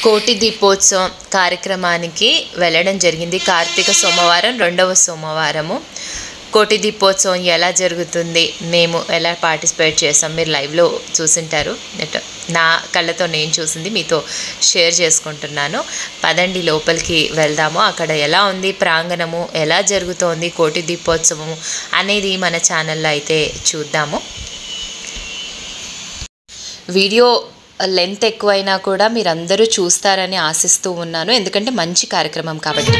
కోటి దీపోత్సవం కార్యక్రమానికి వెళ్ళడం జరిగింది కార్తీక సోమవారం రెండవ సోమవారము కోటి దీపోత్సవం ఎలా జరుగుతుంది మేము ఎలా పార్టిసిపేట్ చేసాం మీరు లైవ్లో చూసింటారు నెట్ నా కళ్ళతో నేను చూసింది మీతో షేర్ చేసుకుంటున్నాను పదండి లోపలికి వెళ్దాము అక్కడ ఎలా ఉంది ప్రాంగణము ఎలా జరుగుతోంది కోటి దీపోత్సవము అనేది మన ఛానల్లో అయితే చూద్దాము వీడియో లెంత్ ఎక్కువైనా కూడా మీరందరూ చూస్తారని ఆశిస్తూ ఉన్నాను ఎందుకంటే మంచి కార్యక్రమం కాబట్టి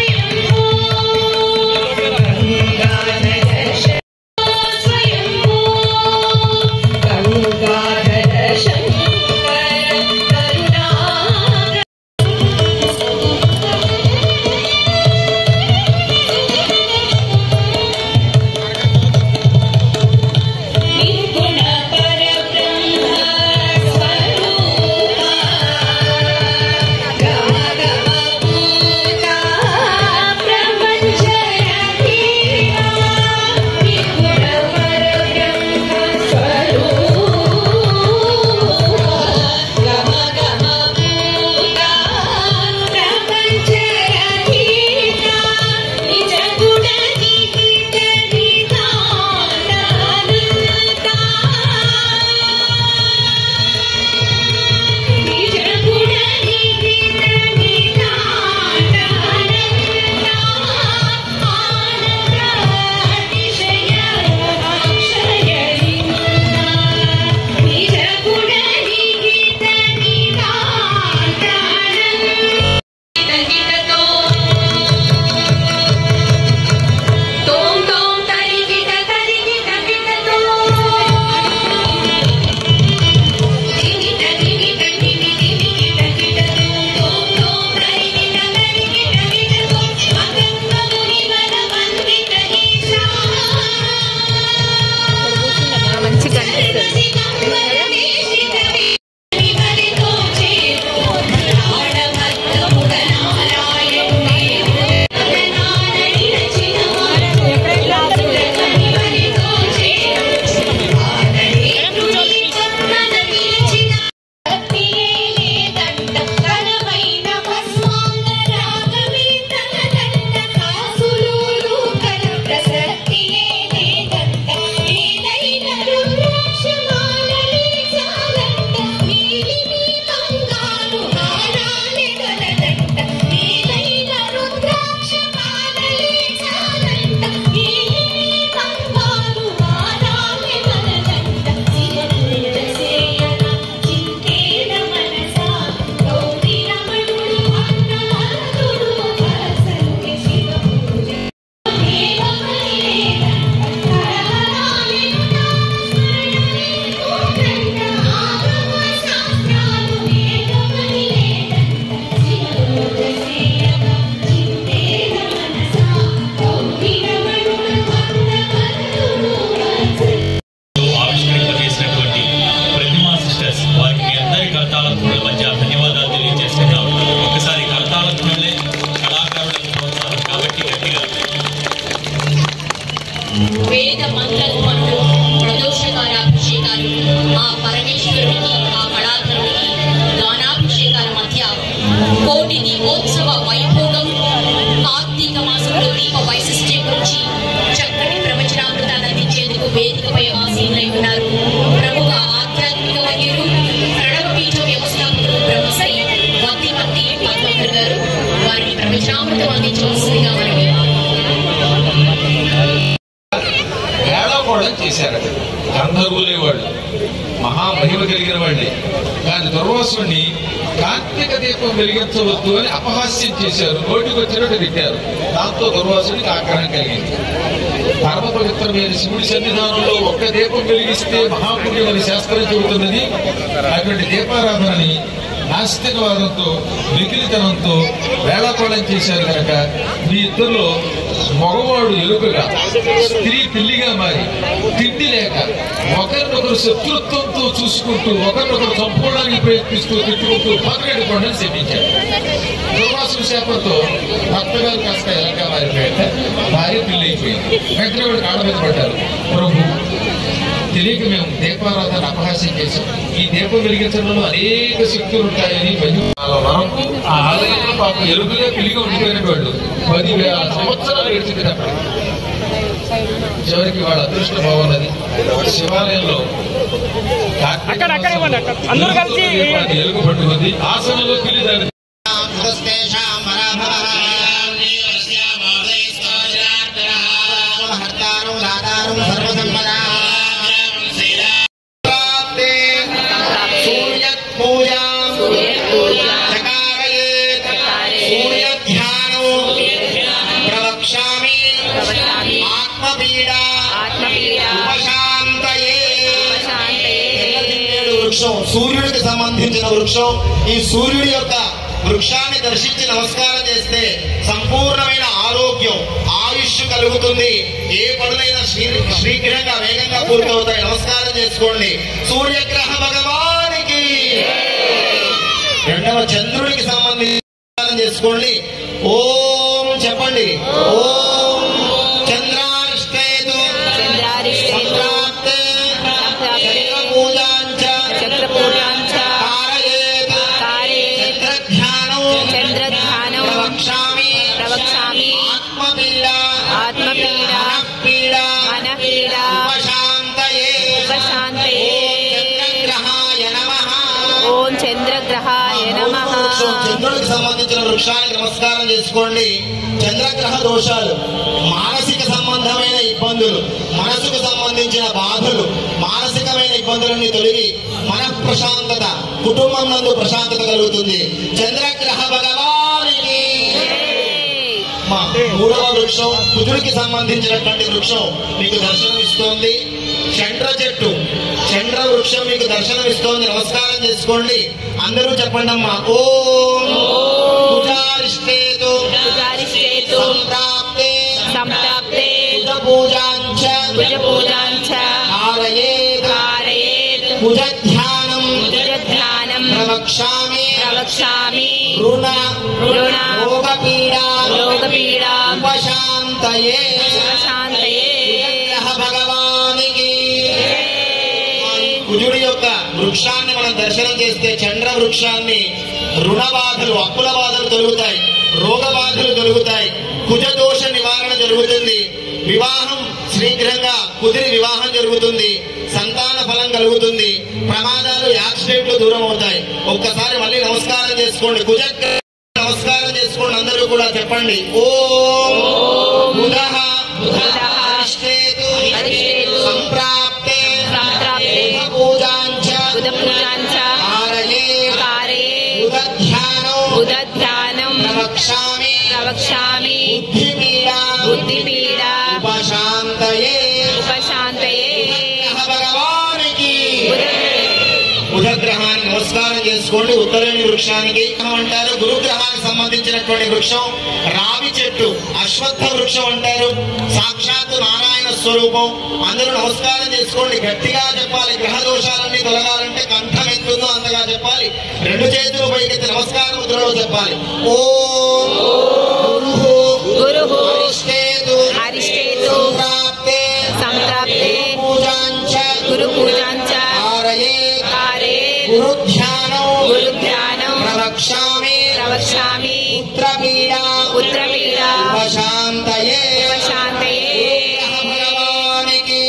ఆవిష్కరింప చేసినటువంటి ప్రతిమా సిస్టర్స్ వారికి మీ అందరి కర్తాల ధ్వనుల మధ్య ధన్యవాదాలు తెలియజేస్తున్నాం ఒకసారి కర్తాల ధ్వనులే కళాకారులకు ప్రోత్సాహం కాబట్టి గట్టిగా వేద మంత్రధ్వనులు ప్రదోషకాల అభిషేకాలు ఆ పరమేశ్వరునికి ఆ కళాధరునికి గానాభిషేకాల మధ్య కోటి దీపోత్సవ వైభోగం కార్తీక మాసంలో దీప వైశిష్ట్యం గురించి చక్కటి ప్రవచనామృతాన్ని అందించేందుకు వేదికపై ఆసీనులై ఉన్నారు ప్రముఖ ఆధ్యాత్మిక వైద్యులు ప్రణవపీఠ వ్యవస్థాపకులు బ్రహ్మశ్రీ వద్దిమత్తి పద్మేశ్వర్ గారు వారికి ప్రవచనామృతం అందించవలసిందిగా మనకి వేళాకోళం చేశారు గంధర్వులే వాళ్ళు మహామహిమ కలిగిన వాళ్ళే కానీ దుర్వాసుని కార్తీక దీపం వెలిగించవద్దు అని అపహాస్యం చేశారు నోటికి వచ్చినట్టు తిట్టారు దాంతో దుర్వాసునికి ఆగ్రహం కలిగింది పరమ పవిత్రమైన శివుడి సన్నిధానంలో ఒక్క దీపం వెలిగిస్తే మహాపుణ్యమని శాస్త్రం చెబుతున్నది అటువంటి దీపారాధనని నాస్తికవాదంతో మిగిలితనంతో వేళాకోళం చేశారు కనుక మీ ఇద్దరిలో మగవాడు ఎలుకగా స్త్రీ పిల్లిగా మారి తిండి లేక ఒకరినొకరు శత్రుత్వంతో చూసుకుంటూ ఒకరినొకరు చంపుకోవడానికి ప్రయత్నిస్తూ తిట్టుకుంటూ పక్కడి కొండని శపించారు దుర్వాసుల శాపంతో భక్తగారు కాస్త ఎలాగా మారిపోయాక భార్య పిల్లి అయిపోయింది వెంటనే వాడు కాళ్ళ మీద పడ్డారు ప్రభు తెలియక మేము దీపారాధన అపహాస్యం చేశాం ఈ దీపం వెలిగించడంలో అనేక శక్తులు ఉంటాయని భయం వరకు ఆ ఆలయంలో పాప ఎలుగులే పిలిగి ఉండిపోయిన వాళ్ళు పదివేల సంవత్సరాలు గడిచింది అక్కడ చివరికి వాళ్ళ అదృష్ట బాగున్నది శివాలయంలో అక్కడ, అక్కడ ఇవ్వండి, అక్కడ. అందరూ కలిసి దీపాన్ని ఎలుగు పట్టుకుంది ఆసనంలో పిల్లి దాని హర్తారం దాతారం సర్వసంపదా సూర్యత్ పూజాం చకారయేత్ సూర్యధ్యానం ప్రవక్ష్యామి ఆత్మపీడా ఉపశాంతయే తెల్లజిల్లేడు వృక్షం సూర్యుడికి సంబంధించిన వృక్షం ఈ సూర్యుడి యొక్క వృక్షాన్ని దర్శించి నమస్కారం చేస్తే సంపూర్ణమైన ఆరోగ్యం ఆయుష్ కలుగుతుంది ఏ పనులైనా శ్రీ శీఘ్రంగా వేగంగా పూర్తవుతాయి నమస్కారం చేసుకోండి సూర్యగ్రహ భగవానికి రెండవ చంద్రుడికి సంబంధించి నమస్కారం చేసుకోండి ఓం చెప్పండి ఓం చంద్రారిష్టేతు సంప్రాప్తే చంద్రపూజాంచ కారయేత్ చంద్రధ్యానం ప్రవక్ష్యామి ఆత్మపీడా మనఃపీడా ఉపశాంతయే చంద్రగ్రహాయ నమః ఓం చంద్రగ్రహాయ నమః వృక్షం చంద్రుడికి సంబంధించిన వృక్షానికి నమస్కారం చేసుకోండి చంద్రగ్రహ దోషాలు మానసిక సంబంధమైన ఇబ్బందులు మనసుకు సంబంధించిన బాధలు మానసికమైన ఇబ్బందులన్నీ తొలగి మన ప్రశాంతత కుటుంబం నందు ప్రశాంతత కలుగుతుంది చంద్రగ్రహ భగవానికి మా మూడవ వృక్షం కుదురుకి సంబంధించినటువంటి వృక్షం మీకు దర్శనం ఇస్తోంది చండ్ర చెట్టు చండ్ర వృక్షం మీకు దర్శనం ఇస్తోంది నమస్కారం చేసుకోండి అందరూ చెప్పండి అమ్మా ఓం పూజారిష్టేతు సంప్రాప్తే సంప్రాప్తే కుజ పూజాంచ భుజపూజాంచ హారయేత్ కారయేత్ కుజధ్యానం భుజధ్యానం ప్రవక్ష్యామి ప్రవక్ష్యామి రుణ రుణ రోగపీడా రోగపీడా ఉపశాంతయే శాంతయే గ్రహ భగవానికి కుజుడి యొక్క వృక్షాన్ని మనం దర్శనం చేస్తే చంద్ర వృక్షాన్ని రుణ బాధలు అప్పుల బాధలు తొలుగుతాయి రోగ బాధలు తొలుగుతాయి కుజ దోష నివారణ జరుగుతుంది వివాహం శీఘ్రంగా కుదిరి వివాహం జరుగుతుంది సంతాన ఫలం కలుగుతుంది ప్రమాదాలు యాక్సిడెంట్లు దూరం అవుతాయి ఒక్కసారి మళ్ళీ నమస్కారం చేసుకోండి కుజ నమస్కారం చేసుకోండి అందరూ కూడా చెప్పండి ఓం బుధః అరిష్టేతు అరిష్టేతు సంప్రాప్తే సంప్రాప్తే పూజాంచ బుధపూజాంచ కారయే కారయేత్ బుధధ్యానం బుధధ్యానం ప్రవక్ష్యామి ప్రవక్ష్యామి బుద్ధిపీడా బుద్ధిపీడా ఉపశాంతయే ఉపశాంతయే గ్రహ భగవానికి బుధ బుధగ్రహానికి నమస్కారం చేసుకోండి ఉత్తరేణి వృక్షానికి అంటారు గురుగ్రహానికి సంబంధించినటువంటి వృక్షం రావి చెట్టు అశ్వత్థ వృక్షం అంటారు సాక్షాత్తు నారాయణ స్వరూపం అందరూ నమస్కారం చేసుకోండి గట్టిగా చెప్పాలి గ్రహ దోషాలన్నీ తొలగాలంటే కంఠం ఎంతుందో అంతగా చెప్పాలి రెండు చేతులు పైకెత్తి నమస్కారం ముద్రలో చెప్పాలి ఓం గురుః గురుః అరిష్టేతు అరిష్టేతు సంప్రాప్తే సంప్రాప్తే పూజాంచ గురుపూజాంచ కారయేత్ కారయేత్ గురుధ్యానం గురుధ్యానం ప్రవక్ష్యామి ప్రవక్ష్యామి పుత్రపీడా పుత్రపీడా ఉపశాంతయే ఉపశాంతయే భగవానికి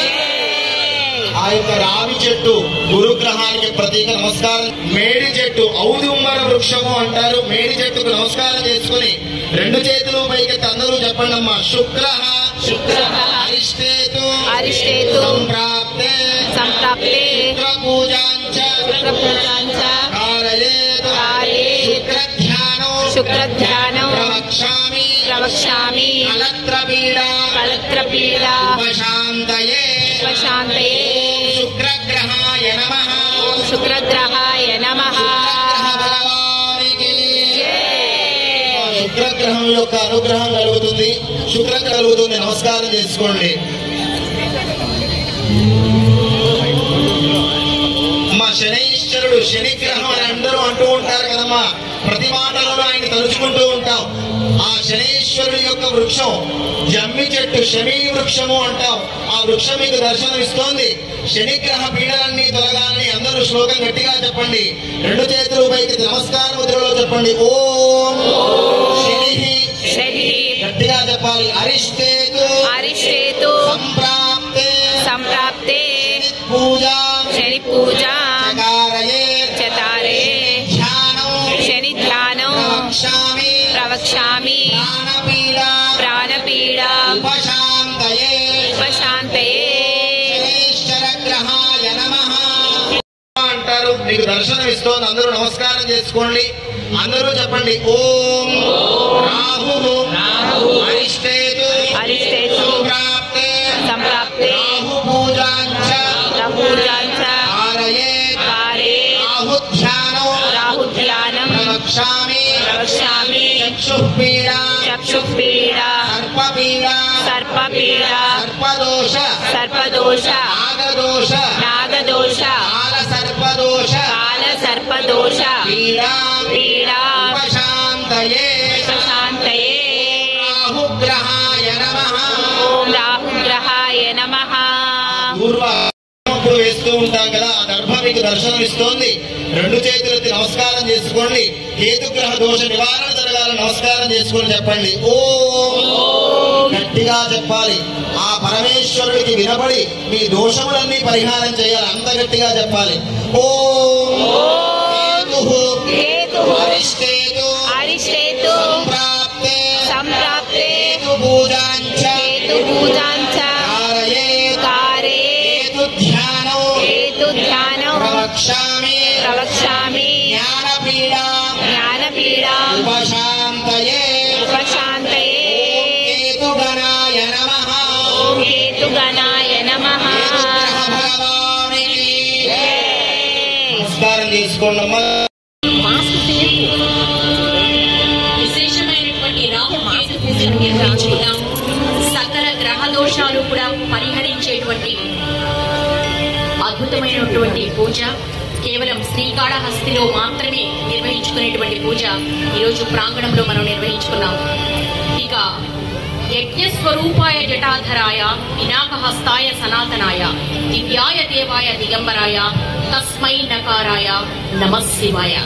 ఆ యొక్క రావి చెట్టు గురుగ్రహానికి ప్రతీక నమస్కారం మేడి చెట్టు ఔదుంబర వృక్షము అంటారు మేడి చెట్టుకు నమస్కారం చేసుకుని రెండు చేతులు పైకి అందరూ చెప్పండి అమ్మా శుక్ర శుక్ర అరిష్టేతు అరిష్టేతు సంప్రాప్తే సంప్రాప్తే పుత్ర పూజాంచ శుక్రపూజాంచ కారయేతు కారయేత్ శుక్రధ్యానం శుక్రధ్యానం ప్రవక్ష్యామి ప్రవక్ష్యామి కలత్రపీడా కలత్రపీడా ఉపశాంతయే ఉపశాంతయే శుక్రగ్రహాయ నమః శుక్రగ్రహాయ నమః శుక్రగ్రహ భగవానికి శుక్రగ్రహం యొక్క అనుగ్రహం కలుగుతుంది శుక్రగ్రహం కలుగుతుంది నమస్కారం చేసుకోండి మా శనైశ్వరుడు శనిగ్రహం అని అంటారు అందరూ అంటూ ఉంటారు కదమ్మా ప్రతి మాటలలో ఆయన తలుచుకుంటూ ఉంటాం ఆ శనీశ్వరుడి యొక్క వృక్షం జమ్మి చెట్టు శమీ వృక్షము అంటాం ఆ వృక్షం మీకు దర్శనం ఇస్తోంది శనిగ్రహ పీడలన్నీ తొలగాలని అందరూ శ్లోకం గట్టిగా చెప్పండి రెండు చేతులు పైకి నమస్కార ముద్రలో చెప్పండి ఓం శని శని గట్టిగా చెప్పాలి అరిష్టేతు అరిష్టేతు సంప్రాప్తే సంప్రాప్తే పూజా శని పూజ చకారయే చతారే ధ్యానం శని ధ్యానం ప్రవక్ష్యామి ప్రవక్ష్యామి ప్రాణపీడ ప్రాణపీడ ఉపశాంతయే ఉపశాంతయే శనీశ్వర గ్రహాయ నమః అంటారు మీకు దర్శనం ఇస్తోంది అందరూ నమస్కారం చేసుకోండి అందరూ చెప్పండి ఓం రాహు అరిష్టేతు అరిష్టేతు సంప్రాప్తే సంప్రాప్తే రాహు పూజాంచ పూజాంచ కారయే కారే రాహు ధ్యానం రాహుధ్యానం ప్రవక్ష్యామి ప్రవక్ష్యామి చక్షుపీడ చక్షుపీడ సర్పపీడ సర్పపీడ సర్పదోష సర్పదోష నాగదోష నాగదోష కాల సర్పదోష కాల సర్పదోష పీడా పీడా ఉపశాంతయే ప్రశాంతయే రాహుగ్రహాయ నమః ఓం రాహుగ్రహాయ నమః పూర్వ అప్పుడు వేస్తూ ఉంటాం కదా ఆ దర్భ మీకు దర్శనం ఇస్తోంది రెండు చేతులెత్తి నమస్కారం చేసుకోండి కేతుగ్రహ దోష నివారణ జరగాలని నమస్కారం చేసుకొని చెప్పండి ఓ గట్టిగా చెప్పాలి ఆ పరమేశ్వరుడికి వినబడి మీ దోషములన్నీ పరిహారం చేయాలి అంత గట్టిగా చెప్పాలి ఓ కేతుః అరిష్టేతు అరిష్టేతు సంప్రాప్తే సంప్రాప్తే కేతు పూజాంచ కేతు పూజాంచ కారయే కారే కేతు ధ్యానం కేతు ధ్యానం ప్రవక్ష్యామి ప్రవక్ష్యామి జ్ఞానపీడ జ్ఞానపీడ ఉపశాంతయే ఉపశాంతయే కేతుగణాయ నమః ఓం కేతుగణాయ నమః కేతుగ్రహ భగవానికి నమస్కారం చేసుకోండమ్మా విశేషమైనటువంటి రాహు కేతు పూజను నిర్వహించుకున్నాం సకల గ్రహ దోషాలు కూడా పరిహరించేటువంటి అద్భుతమైనటువంటి పూజ కేవలం శ్రీకాళహస్తిలో మాత్రమే నిర్వహించుకునేటువంటి పూజ ఈరోజు ప్రాంగణంలో మనం నిర్వహించుకున్నాం ఇక యజ్ఞస్వరూపాయ జటాధరాయ వినాకహస్తాయ సనాతనాయ దివ్యాయ దేవాయ దిగంబరాయ తస్మై నకారాయ నమః శివాయ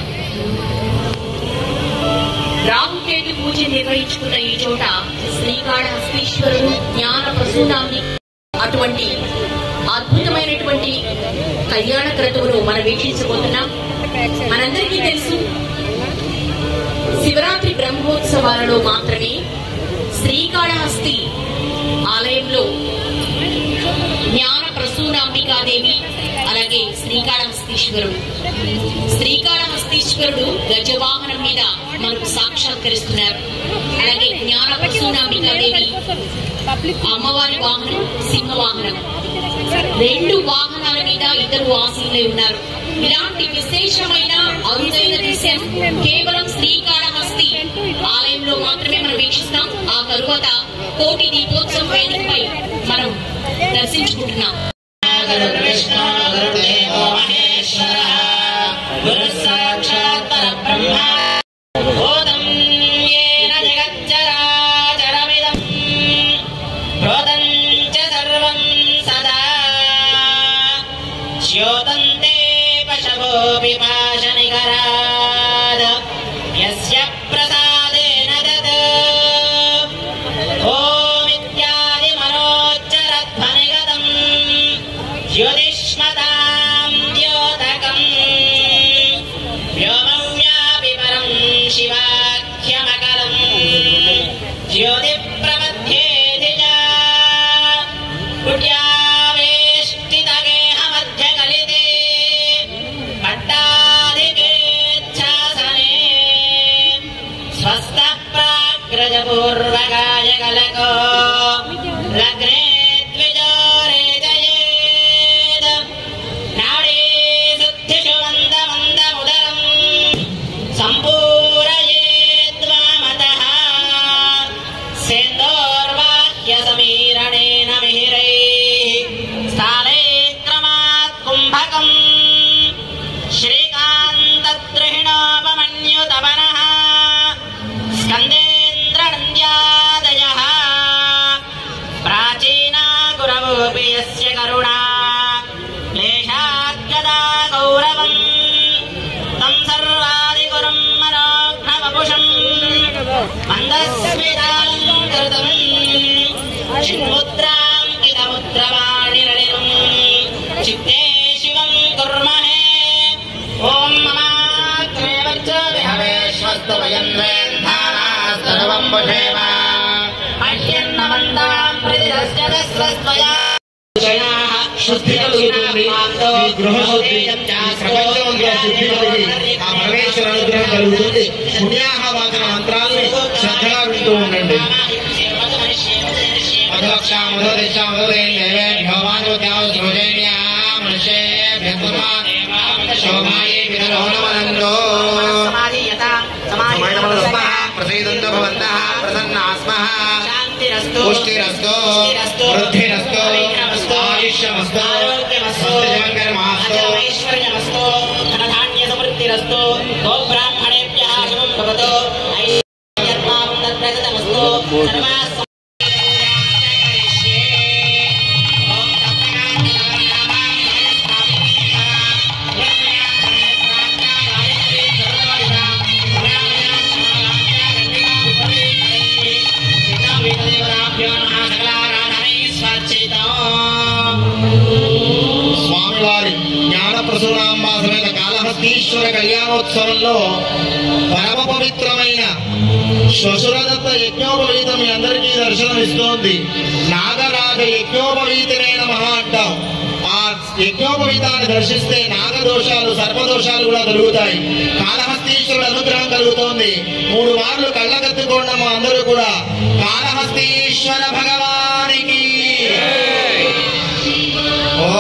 రాహుకేతు పూజ నిర్వహించుకున్న ఈ చోట శ్రీకాళహస్తీశ్వరుడు జ్ఞాన ప్రసూనాన్ని అటువంటి అద్భుతమైనటువంటి కళ్యాణ క్రతువును మనం వీక్షించబోతున్నాం మనందరికీ తెలుసు శివరాత్రి బ్రహ్మోత్సవాలలో మాత్రమే శ్రీకాళహస్తి ఆలయంలో జ్ఞాన ప్రసూనాంబికాదేవి అలాగే శ్రీకాళహస్తీశ్వరుడు శ్రీకాళహస్తీశ్వరుడు గజవాహనం మీద మనకు సాక్షాత్కరిస్తున్నారు అలాగే జ్ఞాన ప్రసూనాంబికాదేవి అమ్మవారి వాహనం సింహ వాహనం రెండు వాహనాల మీద ఇద్దరు ఆశీనులై ఉన్నారు ఇలాంటి విశేషమైన అరుదైన దృశ్యం కేవలం శ్రీకాళహస్తి ఆలయంలో మాత్రమే మనం వీక్షిస్తాం ఆ తరువాత కోటి దీపోత్సవం వేదికపై మనం దర్శించుకుంటున్నాం భూతం ఏన జగజ్జరాచరమిదం ప్రోదం చ సర్వం సదా శ్యోతంతే పశవో పిపాశనికరాద యస్య ప్రసాదేన తత్ ఓమిత్యాది మనోచ్చరధ్వనిగతం జ్యోతిష్మతాం ద్యోతకం వ్యోమవ్యాపి పరం శివాఖ్యమకలం జ్యోతిప్రమధ్యేధిజా కుట్యావేష్టితగేహమధ్యగలితే పట్టాధికేచ్ఛాసనే స్వస్థ ప్రాగ్రజపూర్వకాయ కలకో లగ్నే ద్విజోరేజయేద్ నాడీ శుద్ధిషు మందమందముదరం सम्पूरयेद्वामतः सेन्दोर्वाह्यसमीरणेन मिहिरैः स्थाने क्रमात् कुम्भकम् श्रीकान्तद्रुहि చిన్ముద్రాం ఇదముద్రవాణిరణిరం చిత్తే శివం కుర్మహే ఓం మమాత్రేవచ్చ విహవేశ్వస్తు వయం సర్వం భుజేమ మహ్యన్నమంతాం ప్రతిదస్య దస్రస్వయా శుద్ధి కలుగుతుంది ఈ గృహశుద్ధి ఈ ప్రపంచమంతా శుద్ధి కలిగి ఆ పరమేశ్వర అనుగ్రహం కలుగుతుంది పుణ్యాహవాచన మంత్రాలను శ్రద్ధగా వింటూ ఉండండి మధులక్షా మధురిషా మధురేణ్యే భగవానుద్యావ సృజేణ్యా మనుష్యే భ్యకుమా శోభాయే విరలోనమనందో ప్రసీదంతు భవంతః ప్రసన్నాः స్మః శాంతిరస్తు పుష్టిరస్తో వృద్ధిరస్తో ఆయుష్యమస్తో భక్తజనకర్మాస్తో ఐశ్వర్యమస్తు ధనధాన్య సమృద్ధిరస్తు గో బ్రాహ్మణేభ్యः శుభం భవతు ఐశ్వర్యర్మాం తత్ప్రగతమస్తు సర్వా స్వామివారి జ్ఞాన ప్రసూనాంబ సమేత కాళహస్తీశ్వర కళ్యాణోత్సవంలో పరమ పవిత్రమైన శ్వశురదత్త యజ్ఞోపవీతం మీ అందరికీ దర్శనమిస్తోంది నాగరాజ యజ్ఞోపవీతనే నమః అంటాం ఆ యజ్ఞోపవీతాన్ని దర్శిస్తే నాగదోషాలు సర్పదోషాలు కూడా కలుగుతాయి కాళహస్తీశ్వరుడు అనుగ్రహం కలుగుతోంది మూడు మార్లు కళ్ళగత్తుకోండి మా అందరూ కూడా కాళహస్తీశ్వర భగవానికి ఓ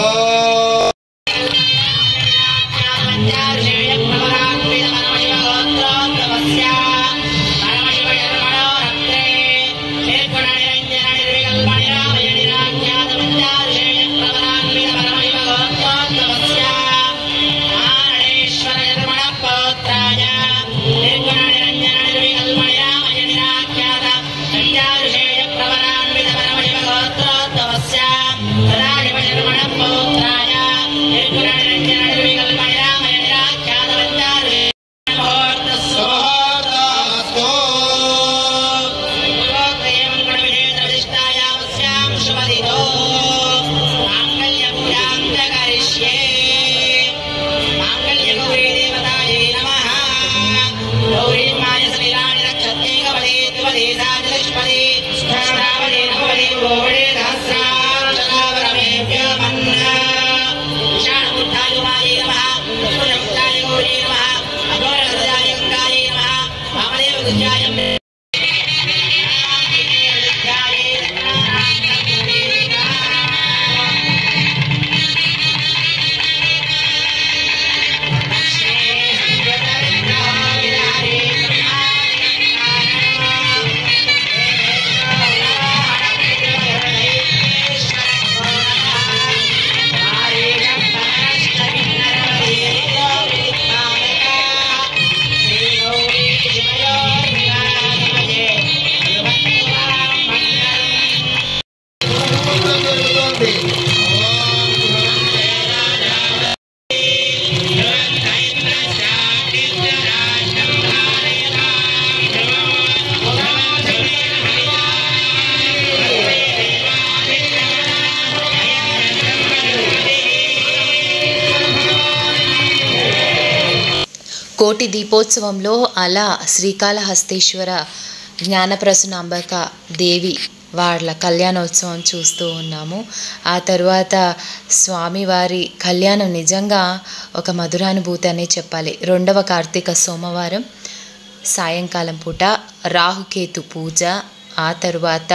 కోటి దీపోత్సవంలో అలా శ్రీకాళహస్తీశ్వర జ్ఞానప్రసనాంబక దేవి వాళ్ళ కళ్యాణోత్సవం చూస్తూ ఉన్నాము ఆ తర్వాత స్వామివారి కళ్యాణం నిజంగా ఒక మధురానుభూతి అనే చెప్పాలి రెండవ కార్తీక సోమవారం సాయంకాలం పూట రాహుకేతు పూజ ఆ తరువాత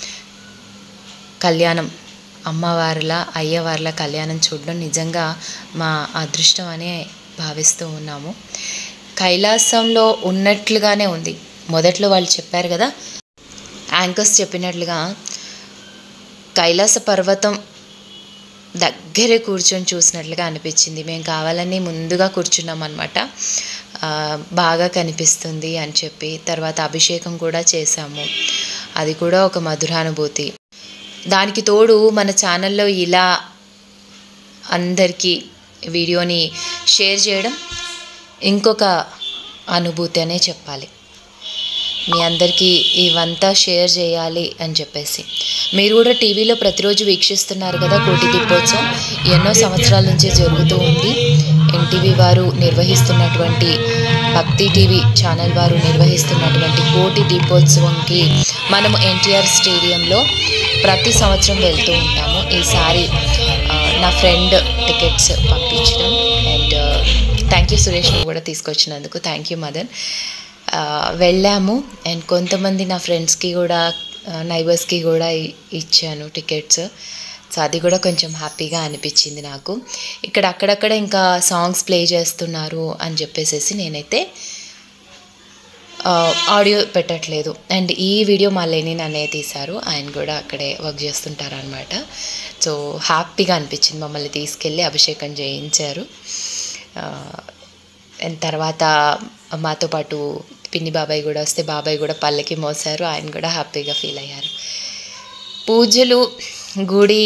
కళ్యాణం అమ్మవార్ల అయ్యవార్ల కళ్యాణం చూడడం నిజంగా మా అదృష్టం అనే భావిస్తూ ఉన్నాము కైలాసంలో ఉన్నట్లుగానే ఉంది మొదట్లో వాళ్ళు చెప్పారు కదా యాంకర్స్ చెప్పినట్లుగా కైలాస పర్వతం దగ్గరే కూర్చొని చూసినట్లుగా అనిపించింది మేము కావాలని ముందుగా కూర్చున్నాం అనమాట బాగా కనిపిస్తుంది అని చెప్పి తర్వాత అభిషేకం కూడా చేశాము అది కూడా ఒక మధురానుభూతి దానికి తోడు మన ఛానల్లో ఇలా అందరికీ వీడియోని షేర్ చేయడం ఇంకొక అనుభూతి అనే చెప్పాలి మీ అందరికీ ఇవంతా షేర్ చేయాలి అని చెప్పేసి మీరు కూడా టీవీలో ప్రతిరోజు వీక్షిస్తున్నారు కదా కోటి దీపోత్సవం ఎన్నో సంవత్సరాల నుంచి జరుగుతూ ఉంది ఎన్టీవీ వారు నిర్వహిస్తున్నటువంటి భక్తి టీవీ ఛానల్ వారు నిర్వహిస్తున్నటువంటి కోటి దీపోత్సవంకి మనము ఎన్టీఆర్ స్టేడియంలో ప్రతి సంవత్సరం వెళ్తూ ఉంటాము ఈసారి ఆ, నా ఫ్రెండ్ టికెట్స్ పంపించడం అండ్ థ్యాంక్ యూ సురేష్ నువ్వు కూడా తీసుకొచ్చినందుకు థ్యాంక్ యూ మదన్ ఆ, వెళ్ళాము అండ్ కొంతమంది నా ఫ్రెండ్స్కి కూడా నైబర్స్కి కూడా ఇ- ఇచ్చాను టికెట్స్ సో అది కూడా కొంచెం హ్యాపీగా అనిపించింది నాకు ఇక్కడ అక్కడక్కడ ఇంకా సాంగ్స్ ప్లే చేస్తున్నారు అని చెప్పేసి నేనైతే ఆ, ఆడియో పెట్టట్లేదు అండ్ ఈ వీడియో మా లెనిన్ అన్నయ్య తీశారు ఆయన కూడా అక్కడే వర్క్ చేస్తుంటారు అనమాట సో హ్యాపీగా అనిపించింది మమ్మల్ని తీసుకెళ్ళి అభిషేకం చేయించారు ఆ, అండ్ తర్వాత మాతో పాటు పిన్ని బాబాయ్ కూడా వస్తే బాబాయ్ కూడా పల్లకి మోసారు ఆయన కూడా హ్యాపీగా ఫీల్ అయ్యారు పూజలు గుడి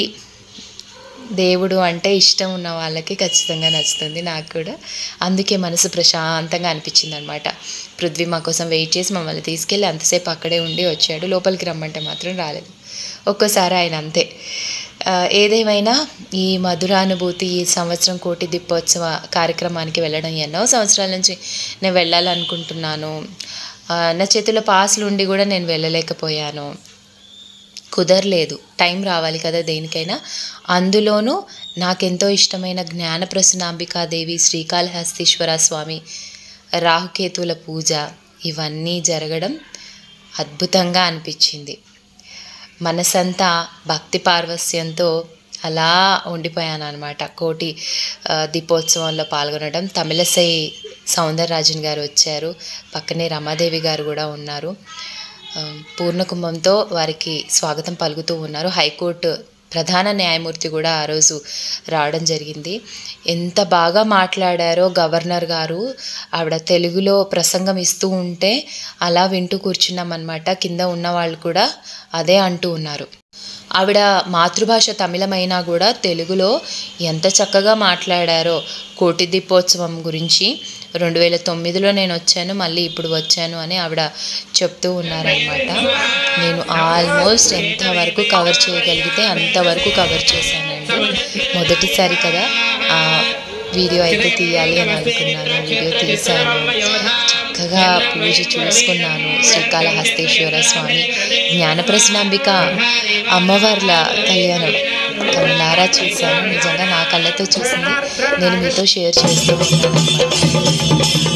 దేవుడు అంటే ఇష్టం ఉన్న వాళ్ళకి ఖచ్చితంగా నచ్చుతుంది నాకు కూడా అందుకే మనసు ప్రశాంతంగా అనిపించింది అనమాట పృథ్వీ మా కోసం వెయిట్ చేసి మమ్మల్ని తీసుకెళ్ళి అంతసేపు అక్కడే ఉండి వచ్చాడు లోపలికి రమ్మంటే మాత్రం రాలేదు ఒక్కోసారి ఆయన అంతే ఆ, ఏదేమైనా ఈ మధురానుభూతి ఈ సంవత్సరం కోటి దీపోత్సవ కార్యక్రమానికి వెళ్ళడం ఎన్నో సంవత్సరాల నుంచి నేను వెళ్ళాలనుకుంటున్నాను ఆ, నా చేతిలో పాసులు ఉండి కూడా నేను వెళ్ళలేకపోయాను కుదరలేదు టైం రావాలి కదా దేనికైనా అందులోనూ నాకెంతో ఇష్టమైన జ్ఞానప్రసనాంబికాదేవి శ్రీకాళహస్తీశ్వర స్వామి రాహుకేతుల పూజ ఇవన్నీ జరగడం అద్భుతంగా అనిపించింది మనసంతా భక్తి పార్వస్యంతో అలా ఉండిపోయాను అనమాట కోటి ఆ, దీపోత్సవంలో పాల్గొనడం తమిళసై సౌందరరాజన్ గారు వచ్చారు పక్కనే రమాదేవి గారు కూడా ఉన్నారు ఆ, పూర్ణకుంభంతో వారికి స్వాగతం పలుకుతూ ఉన్నారు హైకోర్టు ప్రధాన న్యాయమూర్తి కూడా ఆ రోజు రావడం జరిగింది ఎంత బాగా మాట్లాడారో గవర్నర్ గారు ఆవిడ తెలుగులో ప్రసంగం ఇస్తూ ఉంటే అలా వింటూ కూర్చున్నామన్నమాట కింద ఉన్న వాళ్ళు కూడా అదే అంటూ ఉన్నారు ఆవిడ మాతృభాష తమిళమైనా కూడా తెలుగులో ఎంత చక్కగా మాట్లాడారో కోటి దీపోత్సవం గురించి రెండు వేల తొమ్మిదిలో నేను వచ్చాను మళ్ళీ ఇప్పుడు వచ్చాను అని ఆవిడ చెప్తూ ఉన్నారనమాట నేను ఆల్మోస్ట్ ఎంతవరకు కవర్ చేయగలిగితే అంతవరకు కవర్ చేశానండి మొదటిసారి కదా ఆ వీడియో అయితే తీయాలి అని అనుకున్నాను వీడియో తీశాను చక్కగా పూజ చూసుకున్నాను శ్రీకాళహస్తేశ్వర స్వామి జ్ఞానప్రసనాంబిక అమ్మవార్ల కళ్యాణం కళ్ళారా చూశాను నిజంగా నా కళ్ళతో చూసింది నేను మీతో షేర్ చేస్తూ ఉన్నాను అన్నమాట.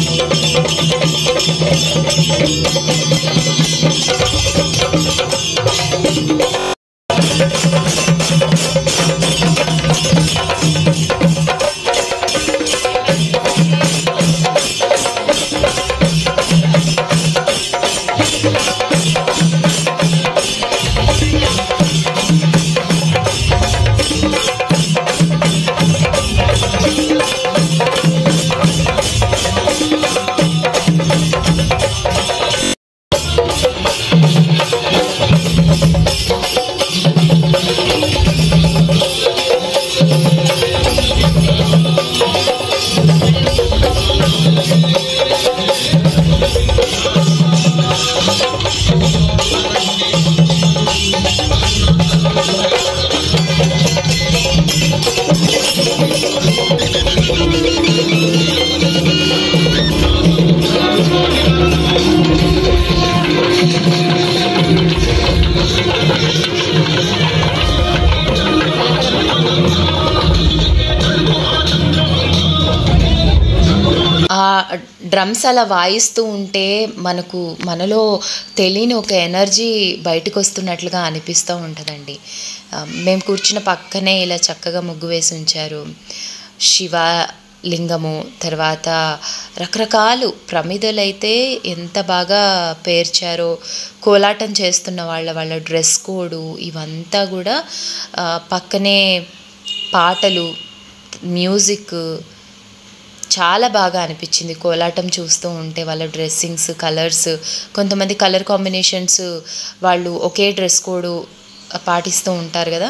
ఆ డ్రమ్స్ అలా వాయిస్తూ ఉంటే మనకు మనలో తెలియని ఒక ఎనర్జీ బయటకు వస్తున్నట్లుగా అనిపిస్తూ ఉంటుందండి ఆ, మేము కూర్చున్న పక్కనే ఇలా చక్కగా ముగ్గు వేసి ఉంచారు శివ లింగము తర్వాత రకరకాలు ప్రమిదలైతే ఎంత బాగా పేర్చారో కోలాటం చేస్తున్న వాళ్ళ వాళ్ళ డ్రెస్ కోడు ఇవంతా కూడా ఆ, పక్కనే పాటలు మ్యూజిక్ చాలా బాగా అనిపించింది కోలాటం చూస్తూ ఉంటే వాళ్ళ డ్రెస్సింగ్స్ కలర్స్ కొంతమంది కలర్ కాంబినేషన్స్ వాళ్ళు ఒకే డ్రెస్ కోడ్ పాటిస్తూ ఉంటారు కదా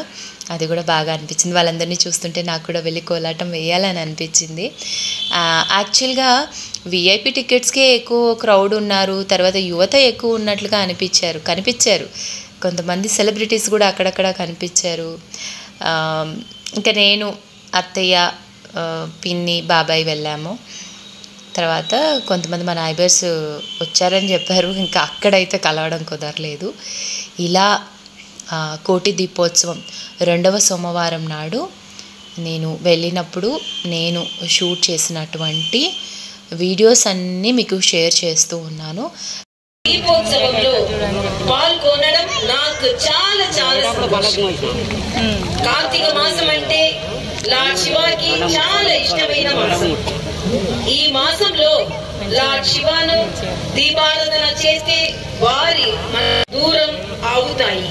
అది కూడా బాగా అనిపించింది వాళ్ళందరినీ చూస్తుంటే నాకు కూడా వెళ్ళి కోలాటం వేయాలని అనిపించింది ఆ, యాక్చువల్గా విఐపి టికెట్స్కే ఎక్కువ క్రౌడ్ ఉన్నారు తర్వాత యువత ఎక్కువ ఉన్నట్లుగా అనిపించారు కనిపించారు కొంతమంది సెలబ్రిటీస్ కూడా అక్కడక్కడ కనిపించారు ఆ, ఇంకా నేను అత్తయ్య ఆ, పిన్ని బాబాయ్ వెళ్ళాము తర్వాత కొంతమంది మా నైబర్స్ వచ్చారని చెప్పారు ఇంకా అక్కడైతే కలవడం కుదరలేదు ఇలా ఆ, కోటి దీపోత్సవం రెండవ సోమవారం నాడు నేను వెళ్ళినప్పుడు నేను షూట్ చేసినటువంటి వీడియోస్ అన్నీ మీకు షేర్ చేస్తూ ఉన్నాను దీపోత్సవంలో పాల్గొనడం నాకు చాలా చాలా సంతోషం కార్తీక మాసం అంటే లార్డ్ శివాకి చాలా ఇష్టమైన మాసం ఈ మాసంలో లార్డ్ శివాను దీపారాధన చేస్తే వారి మన దూరం అవుతాయి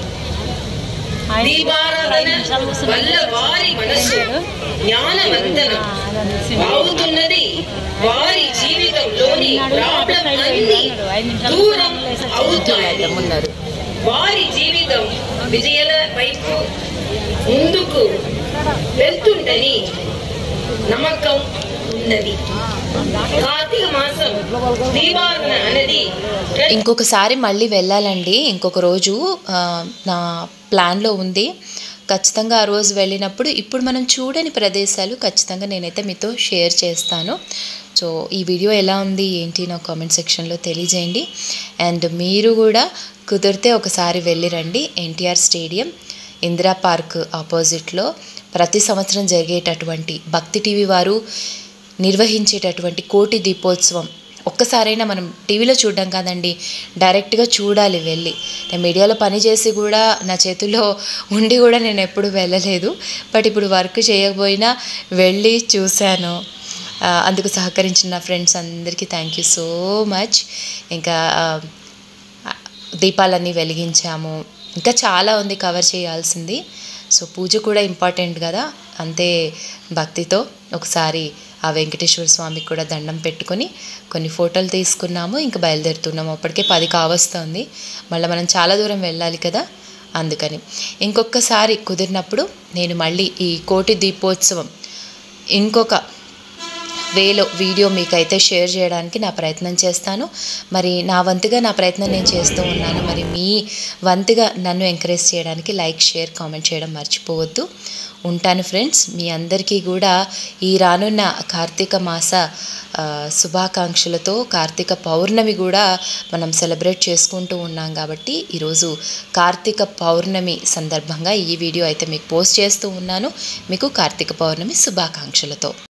దీపారాధన వల్ల వారి మనస్సు జ్ఞానవంతనం అవుతున్నది వారి జీవితంలోని ప్రాబ్లం అన్ని దూరం అవుతాయి వారి జీవితం విజయాల వైపు ముందుకు వెళ్తుందని నమ్మకం ఉన్నది కార్తీక మాసం దీపావళి అనేది ఇంకొకసారి మళ్ళీ వెళ్ళాలండి ఇంకొక రోజు ఆ, నా ప్లాన్లో ఉంది ఖచ్చితంగా ఆ రోజు వెళ్ళినప్పుడు ఇప్పుడు మనం చూడని ప్రదేశాలు ఖచ్చితంగా నేనైతే మీతో షేర్ చేస్తాను సో ఈ వీడియో ఎలా ఉంది ఏంటి నా కామెంట్ సెక్షన్లో తెలియజేయండి అండ్ మీరు కూడా కుదిరితే ఒకసారి వెళ్ళి రండి ఎన్టీఆర్ స్టేడియం ఇందిరా పార్క్ ఆపోజిట్లో ప్రతి సంవత్సరం జరిగేటటువంటి భక్తి టీవీ వారు నిర్వహించేటటువంటి కోటి దీపోత్సవం ఒక్కసారైనా మనం టీవీలో చూడడం కాదండి డైరెక్ట్గా చూడాలి వెళ్ళి నేను మీడియాలో పని చేసి కూడా నా చేతుల్లో ఉండి కూడా నేను ఎప్పుడు వెళ్ళలేదు బట్ ఇప్పుడు వర్క్ చేయకపోయినా వెళ్ళి చూశాను ఆ, అందుకు సహకరించిన నా ఫ్రెండ్స్ అందరికీ థ్యాంక్ యూ సో మచ్ ఇంకా ఆ, దీపాలన్నీ వెలిగించాము ఇంకా చాలా ఉంది కవర్ చేయాల్సింది సో పూజ కూడా ఇంపార్టెంట్ కదా అంతే భక్తితో ఒకసారి ఆ వెంకటేశ్వర స్వామికి కూడా దండం పెట్టుకొని కొన్ని ఫోటోలు తీసుకున్నాము ఇంకా బయలుదేరుతున్నాము అప్పటికే పది కావస్తుంది మళ్ళీ మనం చాలా దూరం వెళ్ళాలి కదా అందుకని ఇంకొకసారి కుదిరినప్పుడు నేను మళ్ళీ ఈ కోటి దీపోత్సవం ఇంకొక వేలో వీడియో మీకైతే షేర్ చేయడానికి నా ప్రయత్నం చేస్తాను మరి నా వంతుగా నా ప్రయత్నం నేను చేస్తూ ఉన్నాను మరి మీ వంతుగా నన్ను ఎంకరేజ్ చేయడానికి లైక్ షేర్ కామెంట్ చేయడం మర్చిపోవద్దు ఉంటాను ఫ్రెండ్స్ మీ అందరికీ కూడా ఈ రానున్న కార్తీక మాస ఆ, శుభాకాంక్షలతో కార్తీక పౌర్ణమి కూడా మనం సెలబ్రేట్ చేసుకుంటూ ఉన్నాం కాబట్టి ఈరోజు కార్తీక పౌర్ణమి సందర్భంగా ఈ వీడియో అయితే మీకు పోస్ట్ చేస్తూ ఉన్నాను మీకు కార్తీక పౌర్ణమి శుభాకాంక్షలతో